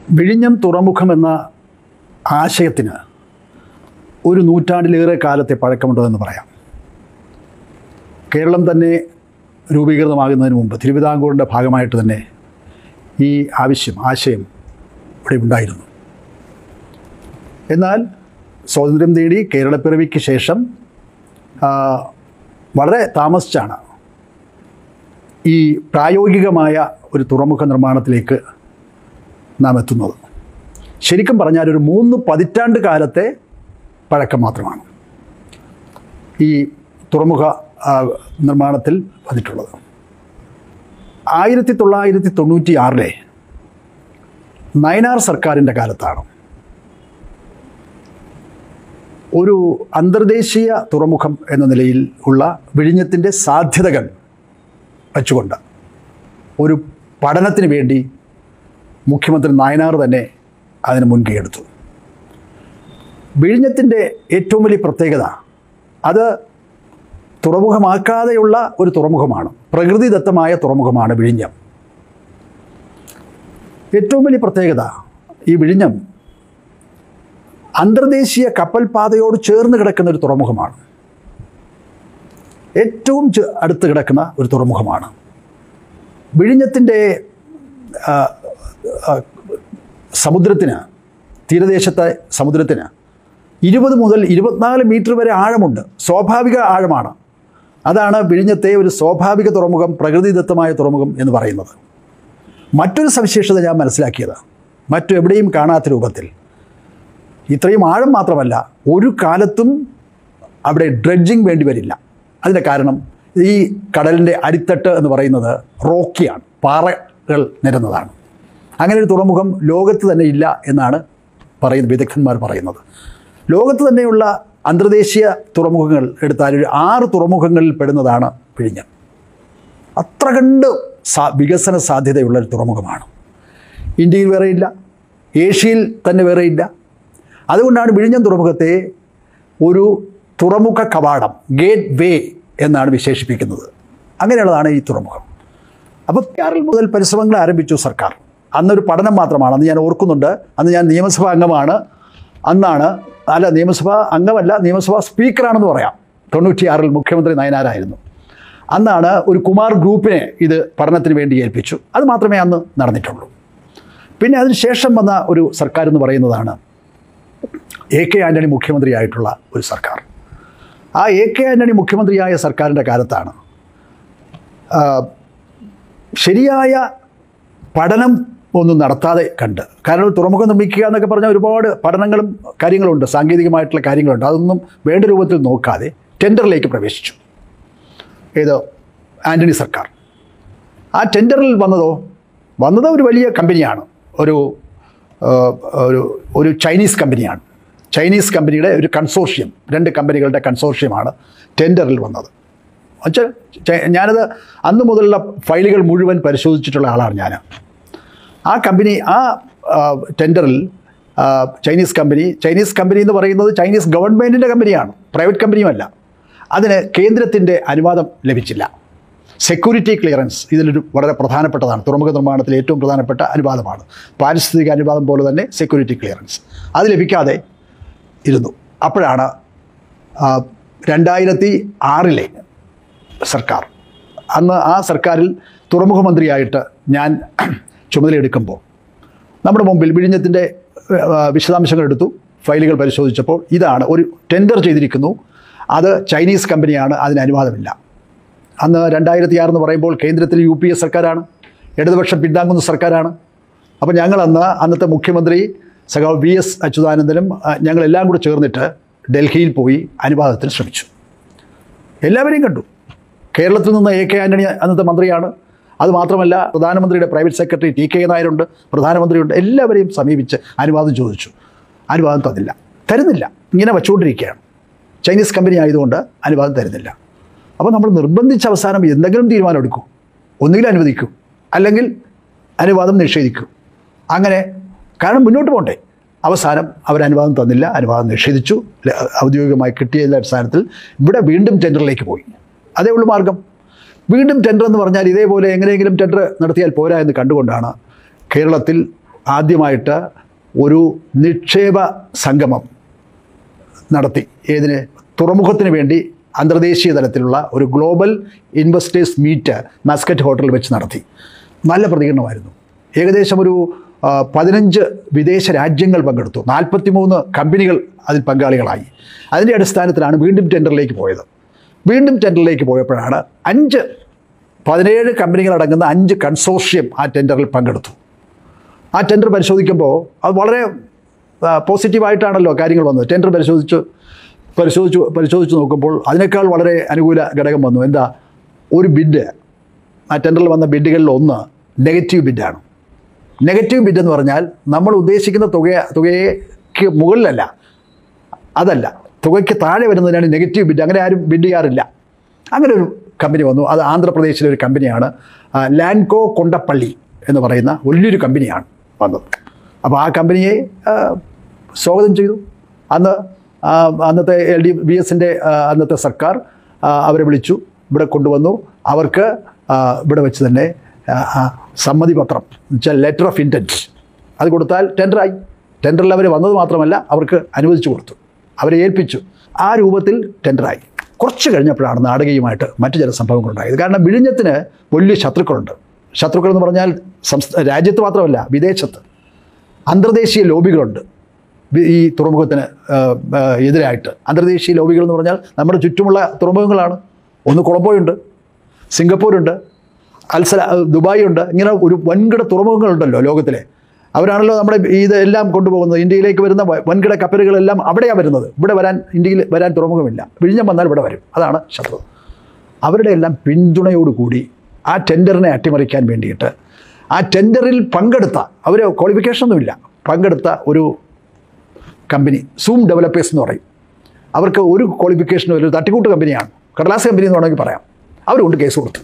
വിഴിഞ്ഞം തുറമുഖം എന്ന ആശയത്തിന് ഒരു നൂറ്റാണ്ടിലേറെ കാലത്തെ പഴക്കമുണ്ടെന്ന് പറയാം കേരളം തന്നെ രൂപീകൃതമാകുന്നതിന് മുമ്പ് തിരുവിതാംകൂറിൻ്റെ ഭാഗമായിട്ട് തന്നെ ഈ ആവശ്യം ആശയം ഇവിടെ ഉണ്ടായിരുന്നു എന്നാൽ സ്വാതന്ത്ര്യം നേടി കേരളപ്പിറവിക്ക് ശേഷം ആ, വളരെ താമസിച്ചാണ് ഈ പ്രായോഗികമായ ഒരു തുറമുഖ നിർമ്മാണത്തിലേക്ക് നാം എത്തുന്നത് ശരിക്കും പറഞ്ഞാൽ ഒരു മൂന്ന് പതിറ്റാണ്ട് കാലത്തെ പഴക്കം മാത്രമാണ് ഈ തുറമുഖ ആ, നിർമ്മാണത്തിൽ വന്നിട്ടുള്ളത് ആയിരത്തി തൊള്ളായിരത്തി തൊണ്ണൂറ്റി ആറിലെ നയനാർ സർക്കാരിൻ്റെ കാലത്താണ് ഒരു അന്തർദേശീയ തുറമുഖം എന്ന നിലയിൽ ഉള്ള വിഴിഞ്ഞത്തിൻ്റെ സാധ്യതകൾ വച്ചുകൊണ്ട് ഒരു പഠനത്തിന് വേണ്ടി മുഖ്യമന്ത്രി നായനാർ തന്നെ അതിന് മുൻകൈ എടുത്തു വിഴിഞ്ഞത്തിൻ്റെ ഏറ്റവും വലിയ പ്രത്യേകത അത് തുറമുഖമാക്കാതെയുള്ള ഒരു തുറമുഖമാണ് പ്രകൃതിദത്തമായ തുറമുഖമാണ് വിഴിഞ്ഞം ഏറ്റവും വലിയ പ്രത്യേകത ഈ വിഴിഞ്ഞം അന്തർദേശീയ കപ്പൽ പാതയോട് ചേർന്ന് കിടക്കുന്ന ഒരു തുറമുഖമാണ് ഏറ്റവും ചെ- അടുത്ത് കിടക്കുന്ന ഒരു തുറമുഖമാണ് വിഴിഞ്ഞത്തിൻ്റെ ആ, ആ, സമുദ്രത്തിന് തീരദേശത്തെ സമുദ്രത്തിന് ഇരുപത് മുതൽ ഇരുപത്തിനാല് മീറ്റർ വരെ ആഴമുണ്ട് സ്വാഭാവിക ആഴമാണ് അതാണ് വിഴിഞ്ഞത്തെ ഒരു സ്വാഭാവിക തുറമുഖം പ്രകൃതിദത്തമായ തുറമുഖം എന്ന് പറയുന്നത് മറ്റൊരു സവിശേഷത ഞാൻ മനസ്സിലാക്കിയത് മറ്റെവിടെയും കാണാത്ത രൂപത്തിൽ ഇത്രയും ആഴം മാത്രമല്ല ഒരു കാലത്തും അവിടെ ഡ്രഡ്ജിങ് വേണ്ടി വരില്ല അതിൻ്റെ കാരണം ഈ കടലിൻ്റെ അടിത്തട്ട് എന്ന് പറയുന്നത് റോക്കിയാണ് പാറകൾ നിരന്നതാണ് അങ്ങനെ ഒരു തുറമുഖം ലോകത്ത് തന്നെ ഇല്ല എന്നാണ് പറയുന്നത് വിദഗ്ധന്മാർ പറയുന്നത് ലോകത്ത് തന്നെയുള്ള അന്തർദേശീയ തുറമുഖങ്ങൾ എടുത്താൽ ഒരു ആറ് തുറമുഖങ്ങളിൽ പെടുന്നതാണ് വിഴിഞ്ഞം അത്ര കണ്ട് സാ വികസന സാധ്യതയുള്ള ഒരു തുറമുഖമാണ് ഇന്ത്യയിൽ വേറെയില്ല ഏഷ്യയിൽ തന്നെ വേറെയില്ല അതുകൊണ്ടാണ് വിഴിഞ്ഞം തുറമുഖത്തെ ഒരു തുറമുഖ കവാടം ഗേറ്റ് വേ എന്നാണ് വിശേഷിപ്പിക്കുന്നത് അങ്ങനെയുള്ളതാണ് ഈ തുറമുഖം അപ്പോൾ ആറിൽ മുതൽ പരിശ്രമങ്ങൾ ആരംഭിച്ചു സർക്കാർ അന്നൊരു പഠനം മാത്രമാണ് അന്ന് ഞാൻ ഓർക്കുന്നുണ്ട് അന്ന് ഞാൻ നിയമസഭാ അംഗമാണ് അന്നാണ് അല്ല നിയമസഭാ അംഗമല്ല നിയമസഭാ സ്പീക്കറാണെന്ന് പറയാം തൊണ്ണൂറ്റിയാറിൽ മുഖ്യമന്ത്രി നയനാരായിരുന്നു അന്നാണ് ഒരു കുമാർ ഗ്രൂപ്പിനെ ഇത് പഠനത്തിന് വേണ്ടി ഏൽപ്പിച്ചു അത് മാത്രമേ അന്ന് നടന്നിട്ടുള്ളൂ പിന്നെ അതിന് ശേഷം വന്ന ഒരു സർക്കാർ എന്ന് പറയുന്നതാണ് എ കെ ആൻ്റണി മുഖ്യമന്ത്രിയായിട്ടുള്ള ഒരു സർക്കാർ ആ എ കെ ആൻ്റണി മുഖ്യമന്ത്രിയായ സർക്കാരിൻ്റെ കാലത്താണ് ആ, ശരിയായ പഠനം ഒന്നും നടത്താതെ കണ്ട് കാരണം ഒരു തുറമുഖം നിർമ്മിക്കുക എന്നൊക്കെ പറഞ്ഞാൽ ഒരുപാട് പഠനങ്ങളും കാര്യങ്ങളുണ്ട് സാങ്കേതികമായിട്ടുള്ള കാര്യങ്ങളുണ്ട് അതൊന്നും വേണ്ട രൂപത്തിൽ നോക്കാതെ ടെൻഡറിലേക്ക് പ്രവേശിച്ചു ഏത് ആൻ്റണി സർക്കാർ ആ ടെൻഡറിൽ വന്നതോ വന്നത് ഒരു വലിയ കമ്പനിയാണ് ഒരു ആ, ഒരു ഒരു ചൈനീസ് കമ്പനിയാണ് ചൈനീസ് കമ്പനിയുടെ ഒരു കൺസോർഷ്യം രണ്ട് കമ്പനികളുടെ കൺസോർഷ്യമാണ് ടെൻഡറിൽ വന്നത് വെച്ചാൽ ചൈ- ഞാനത് അന്ന് മുതലുള്ള ഫയലുകൾ മുഴുവൻ പരിശോധിച്ചിട്ടുള്ള ആളാണ് ഞാൻ ആ കമ്പനി ആ ആ, ടെൻഡറിൽ ആ, ചൈനീസ് കമ്പനി ചൈനീസ് കമ്പനി എന്ന് പറയുന്നത് ചൈനീസ് ഗവൺമെൻറ്റിൻ്റെ കമ്പനിയാണ് പ്രൈവറ്റ് കമ്പനിയുമല്ല അതിന് കേന്ദ്രത്തിൻ്റെ അനുവാദം ലഭിച്ചില്ല സെക്യൂരിറ്റി ക്ലിയറൻസ് ഇതിലൊരു വളരെ പ്രധാനപ്പെട്ടതാണ് തുറമുഖ നിർമ്മാണത്തിൽ ഏറ്റവും പ്രധാനപ്പെട്ട അനുവാദമാണ് പാരിസ്ഥിതിക അനുവാദം പോലെ തന്നെ സെക്യൂരിറ്റി ക്ലിയറൻസ് അത് ലഭിക്കാതെ ഇരുന്നു അപ്പോഴാണ് ആ, രണ്ടായിരത്തി ആറിലെ സർക്കാർ അന്ന് ആ സർക്കാരിൽ തുറമുഖ മന്ത്രിയായിട്ട് ഞാൻ ചുമതലയെടുക്കുമ്പോൾ നമ്മുടെ മുമ്പിൽ വിഴിഞ്ഞത്തിൻ്റെ വിശദാംശങ്ങൾ എടുത്തു ഫയലുകൾ പരിശോധിച്ചപ്പോൾ ഇതാണ് ഒരു ടെൻഡർ ചെയ്തിരിക്കുന്നു അത് ചൈനീസ് കമ്പനിയാണ് അതിന് അനുവാദമില്ല അന്ന് രണ്ടായിരത്തി ആറ് എന്ന് പറയുമ്പോൾ കേന്ദ്രത്തിൽ യു പി എ സർക്കാരാണ് ഇടതുപക്ഷം പിന്താങ്ങുന്ന സർക്കാരാണ് അപ്പോൾ ഞങ്ങൾ അന്ന് അന്നത്തെ മുഖ്യമന്ത്രി സഖാവ് വി എസ് അച്യുതാനന്ദനും ആ, ഞങ്ങളെല്ലാം കൂടെ ചേർന്നിട്ട് ഡൽഹിയിൽ പോയി അനുവാദത്തിന് ശ്രമിച്ചു എല്ലാവരെയും കണ്ടു കേരളത്തിൽ നിന്ന് എ കെ ആൻ്റണി അന്നത്തെ മന്ത്രിയാണ് അതുമാത്രമല്ല പ്രധാനമന്ത്രിയുടെ പ്രൈവറ്റ് സെക്രട്ടറി ടി കെ നായരുണ്ട് പ്രധാനമന്ത്രിയുണ്ട് എല്ലാവരെയും സമീപിച്ച് അനുവാദം ചോദിച്ചു അനുവാദം തന്നില്ല തരുന്നില്ല ഇങ്ങനെ വച്ചുകൊണ്ടിരിക്കുകയാണ് ചൈനീസ് കമ്പനി ആയതുകൊണ്ട് അനുവാദം തരുന്നില്ല അപ്പോൾ നമ്മൾ നിർബന്ധിച്ച അവസാനം എന്തെങ്കിലും തീരുമാനം എടുക്കൂ ഒന്നുകിൽ അനുവദിക്കൂ അല്ലെങ്കിൽ അനുവാദം നിഷേധിക്കൂ അങ്ങനെ കാരണം മുന്നോട്ട് പോകണ്ടേ അവസാനം അവർ അനുവാദം തന്നില്ല അനുവാദം നിഷേധിച്ചു ല- ഔദ്യോഗികമായി കിട്ടിയതിൻ്റെ അടിസ്ഥാനത്തിൽ ഇവിടെ വീണ്ടും ടെൻഡറിലേക്ക് പോയി അതേ ഉള്ളൂ മാർഗം വീണ്ടും ടെൻഡർ എന്ന് പറഞ്ഞാൽ ഇതേപോലെ എങ്ങനെയെങ്കിലും ടെൻഡർ നടത്തിയാൽ പോരാ എന്ന് കണ്ടുകൊണ്ടാണ് കേരളത്തിൽ ആദ്യമായിട്ട് ഒരു നിക്ഷേപ സംഗമം നടത്തി ഏതിന് തുറമുഖത്തിന് വേണ്ടി അന്തർദേശീയ തലത്തിലുള്ള ഒരു ഗ്ലോബൽ ഇൻവെസ്റ്റേഴ്സ് മീറ്റ് മസ്കറ്റ് ഹോട്ടലിൽ വെച്ച് നടത്തി നല്ല പ്രതികരണമായിരുന്നു ഏകദേശം ഒരു ആ, പതിനഞ്ച് വിദേശ രാജ്യങ്ങൾ പങ്കെടുത്തു നാൽപ്പത്തിമൂന്ന് കമ്പനികൾ അതിൽ പങ്കാളികളായി അതിൻ്റെ അടിസ്ഥാനത്തിലാണ് വീണ്ടും ടെൻഡറിലേക്ക് പോയത് വീണ്ടും ടെൻഡറിലേക്ക് പോയപ്പോഴാണ് അഞ്ച് പതിനേഴ് കമ്പനികൾ അടങ്ങുന്ന അഞ്ച് കൺസോർഷ്യം ആ ടെൻഡറിൽ പങ്കെടുത്തു ആ ടെൻഡർ പരിശോധിക്കുമ്പോൾ അത് വളരെ ആ, പോസിറ്റീവായിട്ടാണല്ലോ കാര്യങ്ങൾ വന്നത് ടെൻഡർ പരിശോധിച്ചു പരിശോധിച്ചു പരിശോധിച്ച് നോക്കുമ്പോൾ അതിനേക്കാൾ വളരെ അനുകൂല ഘടകം വന്നു എന്താ ഒരു ബിഡ് ആ ടെൻഡറിൽ വന്ന ബിഡുകളിൽ ഒന്ന് നെഗറ്റീവ് ബിഡാണ് നെഗറ്റീവ് ബിഡ് എന്ന് പറഞ്ഞാൽ നമ്മൾ ഉദ്ദേശിക്കുന്ന തുക തുകയ്ക്ക് മുകളിലല്ല അതല്ല തുകയ്ക്ക് താഴെ വരുന്നതിനാണ് നെഗറ്റീവ് ബിഡ് അങ്ങനെ ആരും ബിഡ് ചെയ്യാറില്ല അങ്ങനെ ഒരു കമ്പനി വന്നു അത് ആന്ധ്രാപ്രദേശിലെ ഒരു കമ്പനിയാണ് ആ, ലാൻകോ കൊണ്ടപ്പള്ളി എന്ന് പറയുന്ന വലിയൊരു കമ്പനിയാണ് വന്നത് അപ്പോൾ ആ കമ്പനിയെ ആ, സ്വാഗതം ചെയ്തു അന്ന് ആ, അന്നത്തെ എൽ ഡി ബി എസിൻ്റെ അന്നത്തെ സർക്കാർ ആ, അവരെ വിളിച്ചു ഇവിടെ കൊണ്ടുവന്നു അവർക്ക് ആ, ഇവിടെ വെച്ച് തന്നെ ആ, ആ, സമ്മതി പത്രം വെച്ചാൽ ലെറ്റർ ഓഫ് ഇൻറ്റൻറ്റ് അത് കൊടുത്താൽ ടെൻഡറായി ടെൻഡറിൽ അവർ വന്നത് മാത്രമല്ല അവർക്ക് അനുവദിച്ചു കൊടുത്തു അവരെ ഏൽപ്പിച്ചു ആ രൂപത്തിൽ ടെൻഡറായി കുറച്ച് കഴിഞ്ഞപ്പോഴാണ് നാടകീയമായിട്ട് മറ്റു ചില സംഭവങ്ങളുണ്ടായത് കാരണം വിഴിഞ്ഞത്തിന് വലിയ ശത്രുക്കളുണ്ട് ശത്രുക്കൾ എന്ന് പറഞ്ഞാൽ സംസ്ഥ രാജ്യത്ത് മാത്രമല്ല വിദേശത്ത് അന്തർദേശീയ ലോബികളുണ്ട് വി- ഈ തുറമുഖത്തിന് ആ, ആ, എതിരായിട്ട് അന്തർദേശീയ ലോബികൾ എന്ന് പറഞ്ഞാൽ നമ്മുടെ ചുറ്റുമുള്ള തുറമുഖങ്ങളാണ് ഒന്ന് കൊളംബോയുണ്ട് സിംഗപ്പൂരുണ്ട് അൽസല ദുബായ് ഉണ്ട് ഇങ്ങനെ ഒരു വൻകിട തുറമുഖങ്ങളുണ്ടല്ലോ ലോകത്തിലെ അവരാണല്ലോ നമ്മുടെ ഇതെല്ലാം കൊണ്ടുപോകുന്നത് ഇന്ത്യയിലേക്ക് വരുന്ന വ- വൻകിട കപ്പലുകളെല്ലാം അവിടെയാണ് വരുന്നത് ഇവിടെ വരാൻ ഇന്ത്യയിൽ വരാൻ തുറമുഖമില്ല വിഴിഞ്ഞം വന്നാൽ ഇവിടെ വരും അതാണ് ശത്രു അവരുടെ എല്ലാം പിന്തുണയോടുകൂടി ആ ടെൻഡറിനെ അട്ടിമറിക്കാൻ വേണ്ടിയിട്ട് ആ ടെൻഡറിൽ പങ്കെടുത്ത അവർ ക്വാളിഫിക്കേഷനൊന്നുമില്ല പങ്കെടുത്ത ഒരു കമ്പനി സൂം ഡെവലപ്പേഴ്സ് എന്ന് പറയും അവർക്ക് ഒരു ക്വാളിഫിക്കേഷനും ഒരു തട്ടിക്കൂട്ട് കമ്പനിയാണ് കടലാസ് കമ്പനി എന്ന് വേണമെങ്കിൽ പറയാം അവരുകൊണ്ട് കേസ് കൊടുത്തു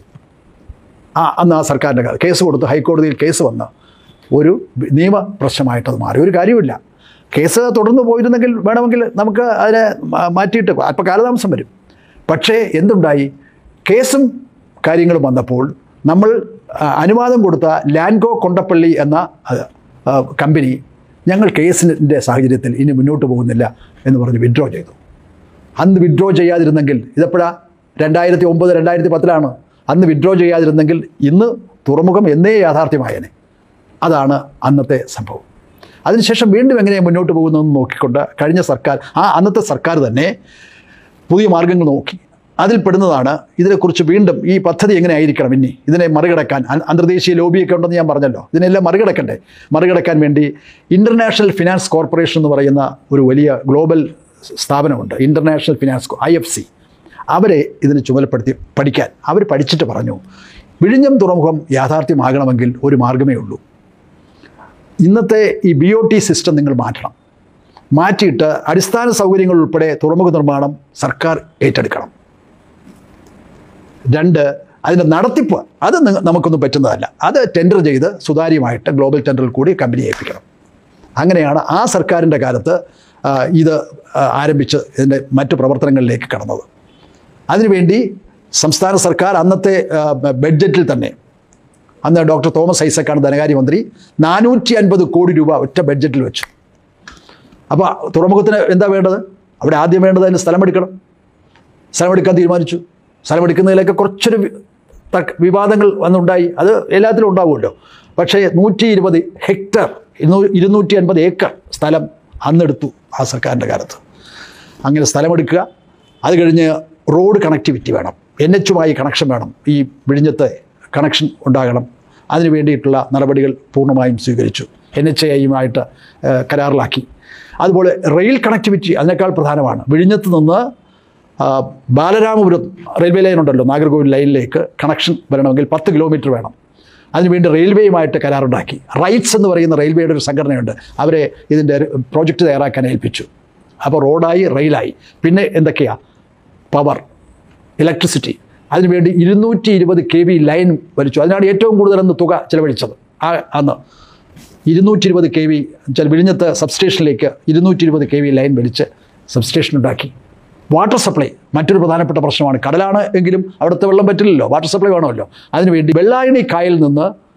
ആ അന്ന് ആ സർക്കാരിൻ്റെ കാലം കേസ് കൊടുത്ത് ഹൈക്കോടതിയിൽ കേസ് വന്ന് ഒരു നിയമ പ്രശ്നമായിട്ടത് മാറി ഒരു കാര്യമില്ല കേസ് തുടർന്ന് പോയിരുന്നെങ്കിൽ വേണമെങ്കിൽ നമുക്ക് അതിനെ മാ- മാറ്റിയിട്ട് അല്പ കാലതാമസം വരും പക്ഷേ എന്തുണ്ടായി കേസും കാര്യങ്ങളും വന്നപ്പോൾ നമ്മൾ ആ, അനുവാദം കൊടുത്ത ലാൻകോ കൊണ്ടപ്പള്ളി എന്ന ആ, ആ, കമ്പനി ഞങ്ങൾ കേസിൻ്റെ സാഹചര്യത്തിൽ ഇനി മുന്നോട്ട് പോകുന്നില്ല എന്ന് പറഞ്ഞ് വിഡ്രോ ചെയ്തു അന്ന് വിഡ്രോ ചെയ്യാതിരുന്നെങ്കിൽ ഇതെപ്പോഴാ രണ്ടായിരത്തി ഒമ്പത് രണ്ടായിരത്തി പത്തിലാണ് അന്ന് വിഡ്രോ ചെയ്യാതിരുന്നെങ്കിൽ ഇന്ന് തുറമുഖം എന്നേ യാഥാർത്ഥ്യമായേനെ അതാണ് അന്നത്തെ സംഭവം അതിനുശേഷം വീണ്ടും എങ്ങനെ മുന്നോട്ട് പോകുന്നതെന്ന് നോക്കിക്കൊണ്ട് കഴിഞ്ഞ സർക്കാർ ആ അന്നത്തെ സർക്കാർ തന്നെ പുതിയ മാർഗങ്ങൾ നോക്കി അതിൽ പെടുന്നതാണ് ഇതിനെക്കുറിച്ച് വീണ്ടും ഈ പദ്ധതി എങ്ങനെ ആയിരിക്കണം ഇനി ഇതിനെ മറികടക്കാൻ അ- അന്തർദേശീയ ലോബിയൊക്കെ ഉണ്ടെന്ന് ഞാൻ പറഞ്ഞല്ലോ ഇതിനെല്ലാം മറികടക്കണ്ടേ മറികടക്കാൻ വേണ്ടി ഇൻ്റർനാഷണൽ ഫിനാൻസ് കോർപ്പറേഷൻ എന്ന് പറയുന്ന ഒരു വലിയ ഗ്ലോബൽ സ്ഥാപനമുണ്ട് international finance I F C അവരെ ഇതിന് ചുമതലപ്പെടുത്തി പഠിക്കാൻ അവർ പഠിച്ചിട്ട് പറഞ്ഞു വിഴിഞ്ഞം തുറമുഖം യാഥാർത്ഥ്യമാകണമെങ്കിൽ ഒരു മാർഗ്ഗമേ ഉള്ളൂ ഇന്നത്തെ ഈ ബി ഒ ടി സിസ്റ്റം നിങ്ങൾ മാറ്റണം മാറ്റിയിട്ട് അടിസ്ഥാന സൗകര്യങ്ങൾ ഉൾപ്പെടെ തുറമുഖ നിർമ്മാണം സർക്കാർ ഏറ്റെടുക്കണം രണ്ട് അതിൻ്റെ നടത്തിപ്പ് അത് നിങ്ങ- നമുക്കൊന്നും പറ്റുന്നതല്ല അത് ടെൻഡർ ചെയ്ത് സുതാര്യമായിട്ട് ഗ്ലോബൽ ടെൻഡറിൽ കൂടി കമ്പനി ഏൽപ്പിക്കണം അങ്ങനെയാണ് ആ സർക്കാരിൻ്റെ കാലത്ത് ആ, ഇത് ആ, ആരംഭിച്ച് ഇതിൻ്റെ മറ്റു പ്രവർത്തനങ്ങളിലേക്ക് കടന്നത് അതിനുവേണ്ടി സംസ്ഥാന സർക്കാർ അന്നത്തെ ആ, ബഡ്ജറ്റിൽ തന്നെ അന്ന് ഡോക്ടർ തോമസ് ഐസക്കാണ് ധനകാര്യമന്ത്രി നാനൂറ്റി അൻപത് കോടി രൂപ ഒറ്റ ബഡ്ജറ്റിൽ വെച്ചു അപ്പോൾ തുറമുഖത്തിന് എന്താ വേണ്ടത് അവിടെ ആദ്യം വേണ്ടത് അതിന് സ്ഥലമെടുക്കണം സ്ഥലമെടുക്കാൻ തീരുമാനിച്ചു സ്ഥലമെടുക്കുന്നതിലൊക്കെ കുറച്ചൊരു വി- തർക്ക വിവാദങ്ങൾ വന്നുണ്ടായി അത് എല്ലാത്തിലും ഉണ്ടാവുമല്ലോ പക്ഷേ നൂറ്റി ഇരുപത് ഹെക്ടർ ഇരുന്നൂ ഇരുന്നൂറ്റി അൻപത് ഏക്കർ സ്ഥലം അന്നെടുത്തു ആ സർക്കാരിൻ്റെ കാലത്ത് അങ്ങനെ സ്ഥലമെടുക്കുക അത് കഴിഞ്ഞ് റോഡ് കണക്ടിവിറ്റി വേണം എൻ എച്ചുമായി കണക്ഷൻ വേണം ഈ വിഴിഞ്ഞത്ത് കണക്ഷൻ ഉണ്ടാകണം അതിന് വേണ്ടിയിട്ടുള്ള നടപടികൾ പൂർണ്ണമായും സ്വീകരിച്ചു എൻ എച്ച് ഐയുമായിട്ട് കരാറിലാക്കി അതുപോലെ റെയിൽ കണക്ടിവിറ്റി അതിനേക്കാൾ പ്രധാനമാണ് വിഴിഞ്ഞത്ത് നിന്ന് ആ, ബാലരാമപുരം റെയിൽവേ ലൈൻ ഉണ്ടല്ലോ നാഗർകോവിൽ ലൈനിലേക്ക് കണക്ഷൻ വരണമെങ്കിൽ പത്ത് കിലോമീറ്റർ വേണം അതിനുവേണ്ടി റെയിൽവേയുമായിട്ട് കരാറുണ്ടാക്കി റൈറ്റ്സ് എന്ന് പറയുന്ന റെയിൽവേയുടെ ഒരു സംഘടനയുണ്ട് അവരെ ഇതിൻ്റെ പ്രോജക്റ്റ് തയ്യാറാക്കാൻ ഏൽപ്പിച്ചു അപ്പോൾ റോഡായി റെയിലായി പിന്നെ എന്തൊക്കെയാണ് പവർ ഇലക്ട്രിസിറ്റി അതിനുവേണ്ടി ഇരുന്നൂറ്റി ഇരുപത് കെ വി ലൈൻ വലിച്ചു അതിനാണ് ഏറ്റവും കൂടുതൽ അന്ന് തുക ചിലവഴിച്ചത് ആ അന്ന് ഇരുന്നൂറ്റി ഇരുപത് കെ വി വെച്ചാൽ വിഴിഞ്ഞത്ത് സബ്സ്റ്റേഷനിലേക്ക് ഇരുന്നൂറ്റി ഇരുപത് കെ വി ലൈൻ വലിച്ച് സബ്സ്റ്റേഷൻ ഉണ്ടാക്കി വാട്ടർ സപ്ലൈ മറ്റൊരു പ്രധാനപ്പെട്ട പ്രശ്നമാണ് കടലാണ് എങ്കിലും അവിടുത്തെ വെള്ളം പറ്റില്ലല്ലോ വാട്ടർ സപ്ലൈ വേണമല്ലോ അതിനുവേണ്ടി വെള്ളായണി കായൽ നിന്ന്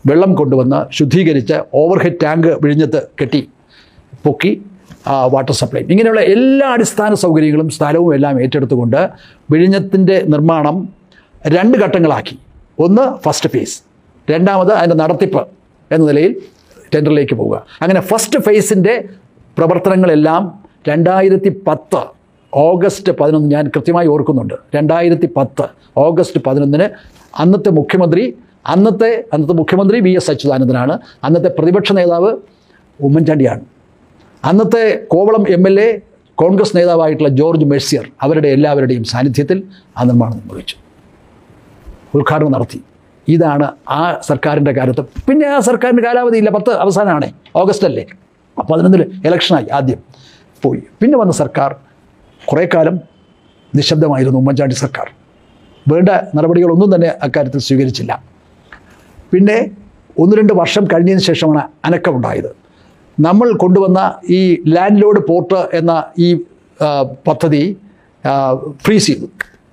വെള്ളം കൊണ്ടുവന്ന് ശുദ്ധീകരിച്ച് ഓവർഹെഡ് ടാങ്ക് വിഴിഞ്ഞത്ത് കെട്ടി പൊക്കി ആ, വാട്ടർ സപ്ലൈ ഇങ്ങനെയുള്ള എല്ലാ അടിസ്ഥാന സൗകര്യങ്ങളും സ്ഥലവും എല്ലാം ഏറ്റെടുത്തുകൊണ്ട് വിഴിഞ്ഞത്തിൻ്റെ നിർമ്മാണം രണ്ട് ഘട്ടങ്ങളാക്കി ഒന്ന് ഫസ്റ്റ് ഫേസ് രണ്ടാമത് അതിൻ്റെ നടത്തിപ്പ് എന്ന നിലയിൽ ടെൻഡറിലേക്ക് പോവുക അങ്ങനെ ഫസ്റ്റ് ഫേസിൻ്റെ പ്രവർത്തനങ്ങളെല്ലാം രണ്ടായിരത്തി പത്ത് ഓഗസ്റ്റ് പതിനൊന്ന് ഞാൻ കൃത്യമായി ഓർക്കുന്നുണ്ട് രണ്ടായിരത്തി പത്ത് ഓഗസ്റ്റ് പതിനൊന്നിന് അന്നത്തെ മുഖ്യമന്ത്രി അന്നത്തെ അന്നത്തെ മുഖ്യമന്ത്രി വി എസ് അച്യുതാനന്ദനാണ് അന്നത്തെ പ്രതിപക്ഷ നേതാവ് ഉമ്മൻചാണ്ടിയാണ് അന്നത്തെ Kovalam M L A Congress നേതാവായിട്ടുള്ള ജോർജ് മെഴ്സിയർ അവരുടെ എല്ലാവരുടെയും സാന്നിധ്യത്തിൽ ആ നിർമ്മാണം നിർവഹിച്ചു ഉദ്ഘാടനം നടത്തി ഇതാണ് ആ സർക്കാരിൻ്റെ കാലത്ത് പിന്നെ ആ സർക്കാരിൻ്റെ കാലാവധി ഇല്ല പത്ത് അവസാനമാണേ ഓഗസ്റ്റ് അല്ലേ പതിനൊന്നിൽ ഇലക്ഷനായി ആദ്യം പോയി പിന്നെ വന്ന സർക്കാർ കുറേ കാലം നിശബ്ദമായിരുന്നു ഉമ്മൻചാണ്ടി സർക്കാർ വേണ്ട നടപടികളൊന്നും തന്നെ അക്കാര്യത്തിൽ സ്വീകരിച്ചില്ല പിന്നെ ഒന്ന് രണ്ട് വർഷം കഴിഞ്ഞതിന് ശേഷമാണ് അനക്കമുണ്ടായത് നമ്മൾ കൊണ്ടുവന്ന ഈ ലാൻഡ് ലോഡ് പോർട്ട് എന്ന ഈ ആ, പദ്ധതി ഫ്രീസ് ചെയ്തു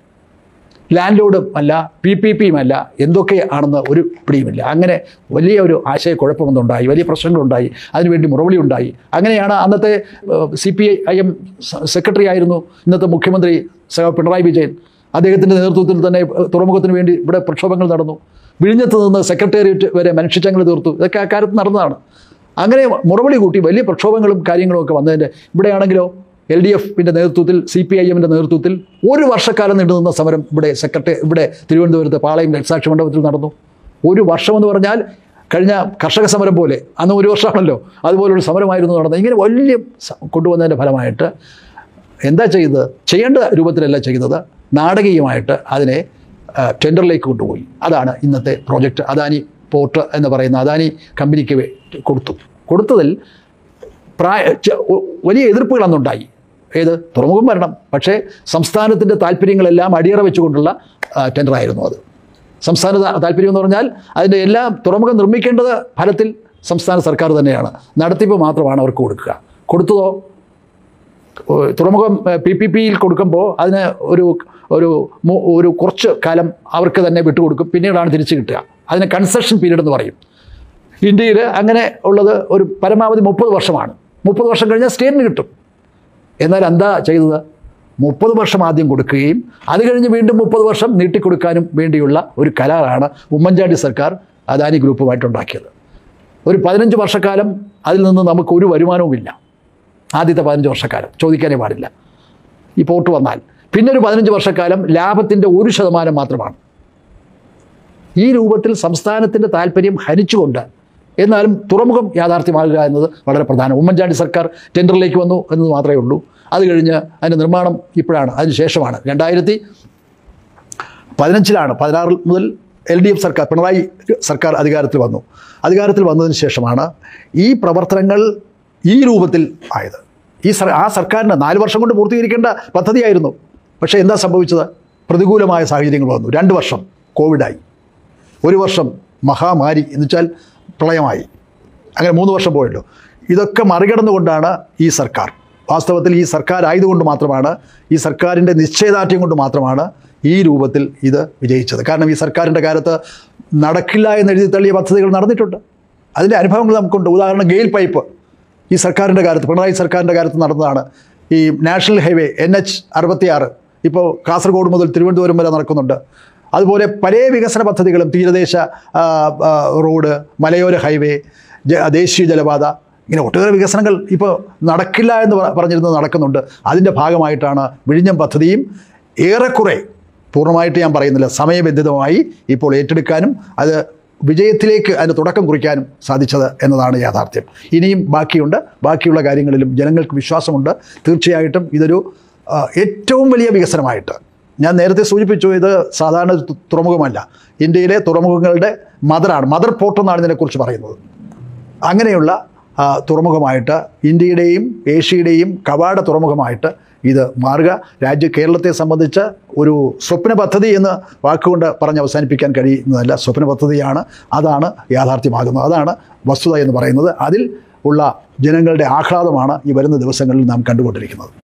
ലാൻഡ് ലോഡും അല്ല പി പി പിയും അല്ല എന്തൊക്കെ ആണെന്ന് ഒരു പിടിയുമില്ല അങ്ങനെ വലിയ ഒരു ആശയക്കുഴപ്പമൊന്നുണ്ടായി വലിയ പ്രശ്നങ്ങളുണ്ടായി അതിനുവേണ്ടി മുറവിളി ഉണ്ടായി അങ്ങനെയാണ് അന്നത്തെ C P I M secretary ആയിരുന്നു ഇന്നത്തെ മുഖ്യമന്ത്രി സഹ പിണറായി വിജയൻ അദ്ദേഹത്തിൻ്റെ നേതൃത്വത്തിൽ തന്നെ ഏഹ്, തുറമുഖത്തിന് വേണ്ടി ഇവിടെ പ്രക്ഷോഭങ്ങൾ നടന്നു വിഴിഞ്ഞത്ത് നിന്ന് സെക്രട്ടേറിയറ്റ് വരെ മനുഷ്യച്ചങ്ങൾ തീർത്തു ഇതൊക്കെ ആ കാലത്ത് നടന്നതാണ് അങ്ങനെ മുറവിളി കൂട്ടി വലിയ പ്രക്ഷോഭങ്ങളും കാര്യങ്ങളും ഒക്കെ വന്നതിൻ്റെ ഇവിടെയാണെങ്കിലോ എൽ ഡി എഫിൻ്റെ നേതൃത്വത്തിൽ സി പി ഐ എമ്മിൻ്റെ നേതൃത്വത്തിൽ ഒരു വർഷക്കാലം നീണ്ടുനിന്ന സമരം ഇവിടെ സെക്രട്ടറി ഇവിടെ തിരുവനന്തപുരത്ത് പാളയം രക്തസാക്ഷി മണ്ഡപത്തിൽ നടന്നു ഒരു വർഷമെന്ന് പറഞ്ഞാൽ കഴിഞ്ഞ കർഷക സമരം പോലെ അന്ന് ഒരു വർഷമാണല്ലോ അതുപോലൊരു സമരമായിരുന്നു നടന്നത് ഇങ്ങനെ വലിയ സ- കൊണ്ടുവന്നതിൻ്റെ ഫലമായിട്ട് എന്താ ചെയ്തത് ചെയ്യേണ്ട രൂപത്തിലല്ല ചെയ്തത് നാടകീയമായിട്ട് അതിനെ ആ, ടെൻഡറിലേക്ക് കൊണ്ടുപോയി അതാണ് ഇന്നത്തെ പ്രോജക്റ്റ് അദാനി പോർട്ട് എന്ന് പറയുന്ന അദാനി കമ്പനിക്ക് വേ- കൊടുത്തു കൊടുത്തതിൽ പ്രായ ച- ഒ- വലിയ എതിർപ്പുകൾ അന്നുണ്ടായി ഏത് തുറമുഖം വരണം പക്ഷേ സംസ്ഥാനത്തിൻ്റെ താല്പര്യങ്ങളെല്ലാം അടിയറ വെച്ചുകൊണ്ടുള്ള ആ, ടെൻഡറായിരുന്നു അത് സംസ്ഥാന താ- താല്പര്യം എന്ന് പറഞ്ഞാൽ അതിൻ്റെ എല്ലാ തുറമുഖം നിർമ്മിക്കേണ്ടത് ഫലത്തിൽ സംസ്ഥാന സർക്കാർ തന്നെയാണ് നടത്തിപ്പ് മാത്രമാണ് അവർക്ക് കൊടുക്കുക കൊടുത്തതോ ഏഹ് തുറമുഖം പി പി പിയിൽ കൊടുക്കുമ്പോൾ അതിന് ഒരു ഒരു മു- ഒരു കുറച്ച് കാലം അവർക്ക് തന്നെ വിട്ടുകൊടുക്കും പിന്നീടാണ് തിരിച്ച് കിട്ടുക അതിന് കൺസെഷൻ പീരീഡ് എന്ന് പറയും ഇന്ത്യയിൽ അങ്ങനെ ഉള്ളത് ഒരു പരമാവധി മുപ്പത് വർഷമാണ് മുപ്പത് വർഷം കഴിഞ്ഞാൽ സ്റ്റേറ്റിന് കിട്ടും എന്നാൽ എന്താ ചെയ്തത് മുപ്പത് വർഷം ആദ്യം കൊടുക്കുകയും അത് കഴിഞ്ഞ് വീണ്ടും മുപ്പത് വർഷം നീട്ടിക്കൊടുക്കാനും വേണ്ടിയുള്ള ഒരു കരാറാണ് ഉമ്മൻചാണ്ടി സർക്കാർ അദാനി ഗ്രൂപ്പുമായിട്ടുണ്ടാക്കിയത് ഒരു പതിനഞ്ച് വർഷക്കാലം അതിൽ നിന്ന് നമുക്ക് ഒരു വരുമാനവുമില്ല ആദ്യത്തെ പതിനഞ്ച് വർഷക്കാലം ചോദിക്കാനേ പാടില്ല ഈ പോർട്ട് വന്നാൽ പിന്നെ ഒരു പതിനഞ്ച് വർഷക്കാലം ലാഭത്തിൻ്റെ ഒരു ശതമാനം മാത്രമാണ് ഈ രൂപത്തിൽ സംസ്ഥാനത്തിൻ്റെ താല്പര്യം ഹനിച്ചുകൊണ്ട് എന്നാലും തുറമുഖം യാഥാർത്ഥ്യമാകുക എന്നത് വളരെ പ്രധാനം ഉമ്മൻചാണ്ടി സർക്കാർ ടെൻഡറിലേക്ക് വന്നു എന്നത് മാത്രമേ ഉള്ളൂ അത് കഴിഞ്ഞ് അതിൻ്റെ നിർമ്മാണം ഇപ്പോഴാണ് അതിന് ശേഷമാണ് രണ്ടായിരത്തി പതിനഞ്ചിലാണ് പതിനാറ് മുതൽ എൽ ഡി എഫ് സർക്കാർ പിണറായി സർക്കാർ അധികാരത്തിൽ വന്നു അധികാരത്തിൽ വന്നതിന് ശേഷമാണ് ഈ പ്രവർത്തനങ്ങൾ ഈ രൂപത്തിൽ ആയത് ഈ സർ ആ സർക്കാരിന് നാല് വർഷം കൊണ്ട് പൂർത്തീകരിക്കേണ്ട പദ്ധതിയായിരുന്നു പക്ഷേ എന്താ സംഭവിച്ചത് പ്രതികൂലമായ സാഹചര്യങ്ങൾ വന്നു രണ്ട് വർഷം കോവിഡായി ഒരു വർഷം മഹാമാരി എന്ന് വെച്ചാൽ പ്രളയമായി അങ്ങനെ മൂന്ന് വർഷം പോയല്ലോ ഇതൊക്കെ മറികടന്നുകൊണ്ടാണ് ഈ സർക്കാർ വാസ്തവത്തിൽ ഈ സർക്കാർ ആയതുകൊണ്ട് മാത്രമാണ് ഈ സർക്കാരിൻ്റെ നിശ്ചയദാർഢ്യം കൊണ്ട് മാത്രമാണ് ഈ രൂപത്തിൽ ഇത് വിജയിച്ചത് കാരണം ഈ സർക്കാരിൻ്റെ കാലത്ത് നടക്കില്ല എന്ന് എഴുതി തള്ളിയ പദ്ധതികൾ നടന്നിട്ടുണ്ട് അതിൻ്റെ അനുഭവങ്ങൾ നമുക്കുണ്ട് ഉദാഹരണം ഗെയിൽ പൈപ്പ് ഈ സർക്കാരിൻ്റെ കാലത്ത് പിണറായി സർക്കാരിൻ്റെ കാലത്ത് നടന്നതാണ് ഈ നാഷണൽ ഹൈവേ എൻ എച്ച് അറുപത്തിയാറ് ഇപ്പോൾ കാസർഗോഡ് മുതൽ തിരുവനന്തപുരം വരെ നടക്കുന്നുണ്ട് അതുപോലെ പല വികസന പദ്ധതികളും തീരദേശ ആ, ആ, റോഡ് മലയോര ഹൈവേ ജ- ദേശീയ ജലപാത ഇങ്ങനെ ഒട്ടേറെ വികസനങ്ങൾ ഇപ്പോൾ നടക്കില്ല എന്ന് പറ- പറഞ്ഞിരുന്നത് നടക്കുന്നുണ്ട് അതിൻ്റെ ഭാഗമായിട്ടാണ് വിഴിഞ്ഞം പദ്ധതിയും ഏറെക്കുറെ പൂർണ്ണമായിട്ട് ഞാൻ പറയുന്നില്ല സമയബന്ധിതമായി ഇപ്പോൾ ഏറ്റെടുക്കാനും അത് വിജയത്തിലേക്ക് അതിന് തുടക്കം കുറിക്കാനും സാധിച്ചത് എന്നതാണ് യാഥാർത്ഥ്യം ഇനിയും ബാക്കിയുണ്ട് ബാക്കിയുള്ള കാര്യങ്ങളിലും ജനങ്ങൾക്ക് വിശ്വാസമുണ്ട് തീർച്ചയായിട്ടും ഇതൊരു ആ, ഏറ്റവും വലിയ വികസനമായിട്ട് ഞാൻ നേരത്തെ സൂചിപ്പിച്ചു ഇത് സാധാരണ ഒരു തു- തുറമുഖമല്ല ഇന്ത്യയിലെ തുറമുഖങ്ങളുടെ മദറാണ് മദർ പോർട്ട് എന്നാണ് ഇതിനെക്കുറിച്ച് പറയുന്നത് അങ്ങനെയുള്ള ആ, തുറമുഖമായിട്ട് ഇന്ത്യയുടെയും ഏഷ്യയുടെയും കവാട തുറമുഖമായിട്ട് ഇത് മാറുക രാജ്യ കേരളത്തെ സംബന്ധിച്ച് ഒരു സ്വപ്ന പദ്ധതി എന്ന് വാക്കുകൊണ്ട് പറഞ്ഞ് അവസാനിപ്പിക്കാൻ കഴിയുന്നതല്ല സ്വപ്ന പദ്ധതിയാണ് അതാണ് യാഥാർത്ഥ്യമാകുന്നത് അതാണ് വസ്തുത എന്ന് പറയുന്നത് അതിൽ ഉള്ള ജനങ്ങളുടെ ആഹ്ലാദമാണ് ഈ വരുന്ന ദിവസങ്ങളിൽ നാം കണ്ടുകൊണ്ടിരിക്കുന്നത്